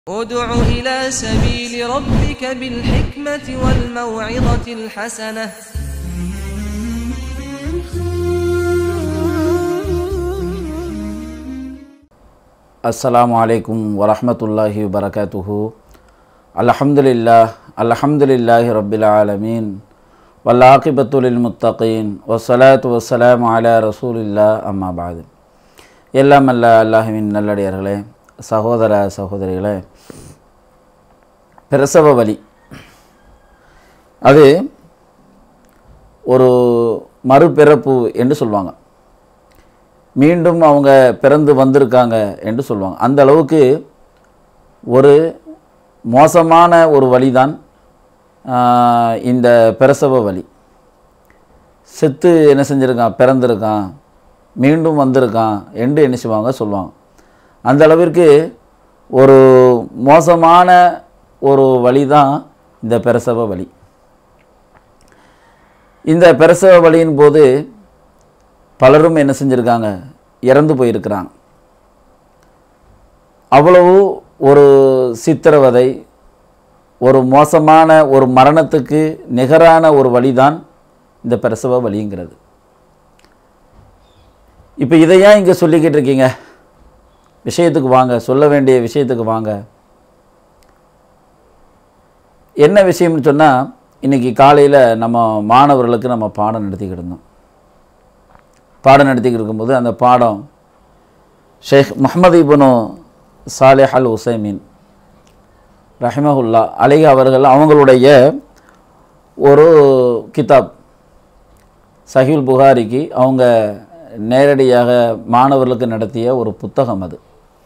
ادع إلى سبيل ربك بالحكمة والموعظة الحسنة அஸ்ஸலாமு அலைக்கும் வரஹ்மத்துல்லாஹி வரகாத்துஹு அல்ஹம்துலில்லாஹ் அல்ஹம்துலில்லாஹி ரப்பில் ஆலமீன் வல்லாக்கிபத்துலில் முத்தகீன் வஸ்ஸலாத்து வஸ்ஸலாமு அலா ரசூலில்லா அம்மா பாது எல்லாம் அல்ல அல்லாஹுவின் நல்லடியார்களே சகோதர சகோதரிகளே பிரசவ வலி அது ஒரு மறுபிறப்பு என்று சொல்லுவாங்க மீண்டும் அவங்க பிறந்து வந்திருக்காங்க என்று சொல்லுவாங்க அந்த அளவுக்கு ஒரு மோசமான ஒரு வழிதான் ஆஹ், இந்த பிரசவ வலி செத்து என்ன செஞ்சுருக்கான் பிறந்திருக்கான் மீண்டும் வந்திருக்கான் என்று என்ன செய்வாங்க சொல்லுவாங்க அந்த அளவிற்கு ஒரு மோசமான ஒரு வழி தான் இந்த பிரசவ வலி இந்த பிரசவ வலியின் போது பலரும் என்ன செஞ்சுருக்காங்க இறந்து போயிருக்கிறாங்க அவ்வளவு ஒரு சித்திரவதை ஒரு மோசமான ஒரு மரணத்துக்கு நிகரான ஒரு வழிதான் இந்த பிரசவ வலிங்கிறது இப்போ இதை ஏன் இங்கே சொல்லிக்கிட்டு இருக்கீங்க விஷயத்துக்கு வாங்க சொல்ல வேண்டிய விஷயத்துக்கு வாங்க என்ன விஷயம்னு சொன்னால் இன்றைக்கி காலையில் நம்ம மாணவர்களுக்கு நம்ம பாடம் நடத்திக்கிட்டு இருந்தோம் பாடம் நடத்திக்கிட்டு இருக்கும்போது அந்த பாடம் ஷேக் முஹம்மது இப்னு சாலிஹ் அல் உசைமீன் ரஹிமஹுல்லா அலிக அவர்கள் அவங்களுடைய ஒரு கிதாப் சஹீல் புகாரிக்கு அவங்க நேரடியாக மாணவர்களுக்கு நடத்திய ஒரு புத்தகம் அது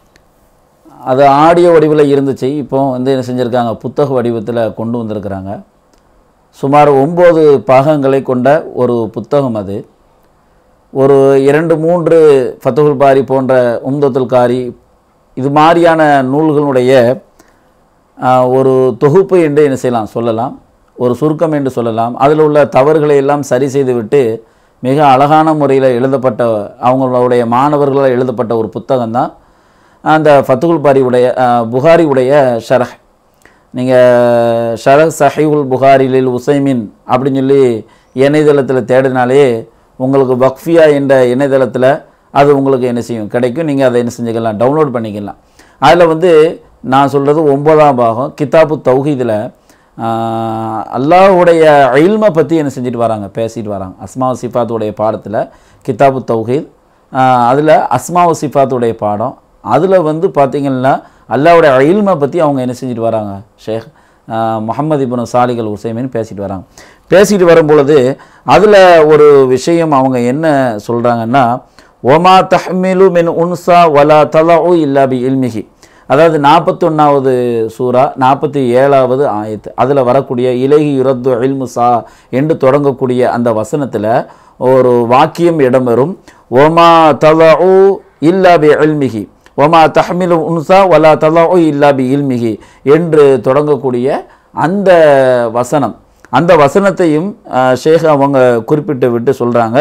அது ஆடியோ வடிவில் இருந்துச்சு இப்போ வந்து என்ன செஞ்சுருக்காங்க புத்தக வடிவத்தில் கொண்டு வந்திருக்கிறாங்க சுமார் ஒம்பது பாகங்களை கொண்ட ஒரு புத்தகம் அது ஒரு இரண்டு மூன்று ஃபத்துல் பாரி போன்ற உம்தத்துல் காரி இது மாதிரியான நூல்களுடைய ஆஹ், ஒரு தொகுப்பு என்று என்ன செய்யலாம் சொல்லலாம் ஒரு சுருக்கம் என்று சொல்லலாம் அதில் உள்ள தவறுகளை எல்லாம் சரி செய்துவிட்டு மிக அழகான முறையில் எழுதப்பட்ட அவங்களுடைய மாணவர்களால் எழுதப்பட்ட ஒரு புத்தகம் தான் அந்த ஃபத்துல் பாரி உடைய ஆஹ், புகாரி உடைய ஷரஹ் நீங்கள் ஷரஹ் சஹீவுல் புகாரிலில் உசைமின் அப்படின்னு சொல்லி இணையதளத்தில் தேடினாலே உங்களுக்கு வக்ஃபியா என்ற இணையதளத்தில் அது உங்களுக்கு என்ன செய்யும் கிடைக்கும் நீங்கள் அதை என்ன செஞ்சுக்கலாம் டவுன்லோட் பண்ணிக்கலாம் அதில் வந்து நான் சொல்கிறது ஒன்பதாம் பாகம் கிதாபு தௌஹீதில் அல்லாஹ்வுடைய இல்மை பற்றி என்ன செஞ்சுட்டு வராங்க பேசிட்டு வராங்க அஸ்மா சிஃபாத்துடைய பாடத்தில் கிதாபு தௌஹீத் அதில் அஸ்மா சிஃபாத்துடைய பாடம் அதில் வந்து பார்த்திங்கன்னா அல்லாஹ்வுடைய இல்மை பற்றி அவங்க என்ன செஞ்சுட்டு வராங்க ஷேக் முகமது இப்னு சாலிகள் உசைமின் பேசிட்டு வராங்க பேசிட்டு வரும்பொழுது அதில் ஒரு விஷயம் அவங்க என்ன சொல்கிறாங்கன்னா ஒமா தஹ்மிலு மின் உன்சா வலா தலஉ இல்லா பி இல்மிஹி அதாவது நாற்பத்தொன்னாவது சூரா நாற்பத்தி ஏழாவது ஆயத்து அதில் வரக்கூடிய இலகி யுரத்து இல்முசா என்று தொடங்கக்கூடிய அந்த வசனத்தில் ஒரு வாக்கியம் இடம்பெறும் ஒமா தலஉ இல்லா பி இல்மிஹி ஒமா தஹ்மிலு உன்சா வலா தலஉ இல்லா பி இல்மிஹி என்று தொடங்கக்கூடிய அந்த வசனம் அந்த வசனத்தையும் அஹ், ஷேக் அவங்க குறிப்பிட்டு விட்டு சொல்கிறாங்க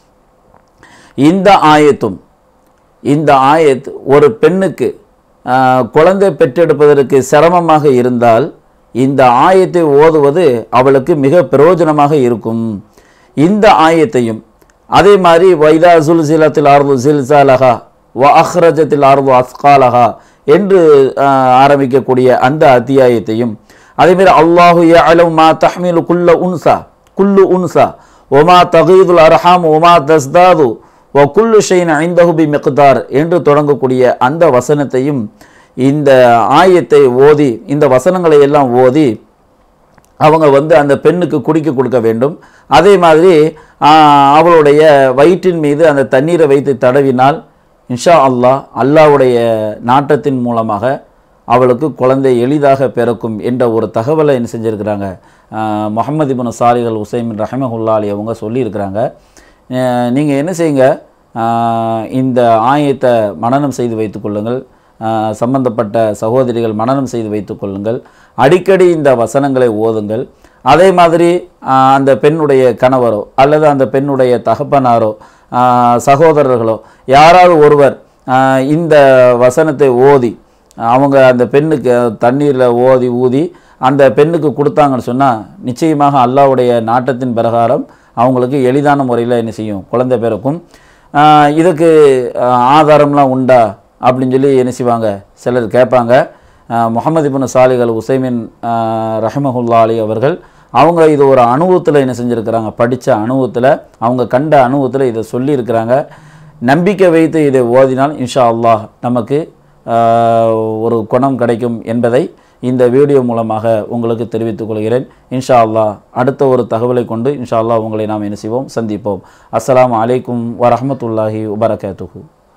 இந்த ஆயத்தும் இந்த ஆயத் ஒரு பெண்ணுக்கு ஆஹ், குழந்தை பெற்றெடுப்பதற்கு சிரமமாக இருந்தால் இந்த ஆயத்தை ஓதுவது அவளுக்கு மிக பிரயோஜனமாக இருக்கும் இந்த ஆயத்தையும் அதே மாதிரி வைதா சுல்சிலத்தில் ஆர்வு சில்சாலஹா வ அஹ்ரஜத்தில் ஆர்வு அஸ்காலஹா என்று ஆஹ், ஆரம்பிக்கக்கூடிய அந்த அத்தியாயத்தையும் அதேமாரி அல்லாஹு யஅலமு மா தஹ்மிலு குல்ல உன்சா குல்லு உன்சா ஒமா தகீதுல் அர்ஹாம் ஒமா தஸ்தாது வ குல்லு ஷைன் ஐந்தஹு பி மிக்தார் என்று தொடங்கக்கூடிய அந்த வசனத்தையும் இந்த ஆயத்தை ஓதி இந்த வசனங்களை எல்லாம் ஓதி அவங்க வந்து அந்த பெண்ணுக்கு குடிக்க கொடுக்க வேண்டும் அதே மாதிரி ஆஹ், அவளுடைய வயிற்றின் மீது அந்த தண்ணீரை வைத்து தடவினால் இன்ஷா அல்லாஹ் அல்லாஹ்வுடைய நாட்டத்தின் மூலமாக அவளுக்கு குழந்தை எளிதாக பிறக்கும் என்ற ஒரு தகவலை என்ன செஞ்சுருக்கிறாங்க முகமது இப்னு சாலிகள் உசைமின் ரஹமஹுல்லா அலி அவங்க சொல்லியிருக்கிறாங்க நீங்கள் என்ன செய்யுங்க ஆஹ், இந்த ஆயத்தை மனனம் செய்து வைத்துக்கொள்ளுங்கள் ஆஹ், சம்பந்தப்பட்ட சகோதரிகள் மனனம் செய்து வைத்துக்கொள்ளுங்கள் அடிக்கடி இந்த வசனங்களை ஓதுங்கள் அதே மாதிரி ஆஹ், அந்த பெண்ணுடைய கணவரோ அல்லது அந்த பெண்ணுடைய தகப்பனாரோ ஆஹ், சகோதரர்களோ யாராவது ஒருவர் ஆஹ், இந்த வசனத்தை ஓதி அவங்க அந்த பெண்ணுக்கு தண்ணீரில் ஓதி ஊதி அந்த பெண்ணுக்கு கொடுத்தாங்கன்னு சொன்னால் நிச்சயமாக அல்லாஹ்வுடைய நாட்டத்தின் பிரகாரம் அவங்களுக்கு எளிதான முறையில் என்ன செய்யும் குழந்தை பிறக்கும் ஆஹ் இதுக்கு ஆஹ் ஆதாரம்லாம் உண்டா அப்படின்னு சொல்லி என்ன செய்வாங்க சிலர் கேட்பாங்க ஆஹ் Muhammad ibn Salih al Uthaymeen ரஹமஹுல்லா அலி அவர்கள் அவங்க இது ஒரு அனுபவத்தில் என்ன செஞ்சுருக்கிறாங்க படித்த அனுபவத்தில் அவங்க கண்ட அனுபவத்தில் இதை சொல்லியிருக்கிறாங்க நம்பிக்கை வைத்து இதை ஓதினால் இன்ஷா அல்லாஹ் நமக்கு ஆஹ், ஒரு குணம் கிடைக்கும் என்பதை இந்த வீடியோ மூலமாக உங்களுக்கு தெரிவித்துக் கொள்கிறேன் இன்ஷா அல்லாஹ் அடுத்த ஒரு தகவலை கொண்டு இன்ஷா அல்லாஹ் உங்களை நாம் என்ன செய்வோம் சந்திப்போம் அஸ்ஸலாமு அலைக்கும் வரஹ்மத்துல்லாஹி வபரகாத்துஹு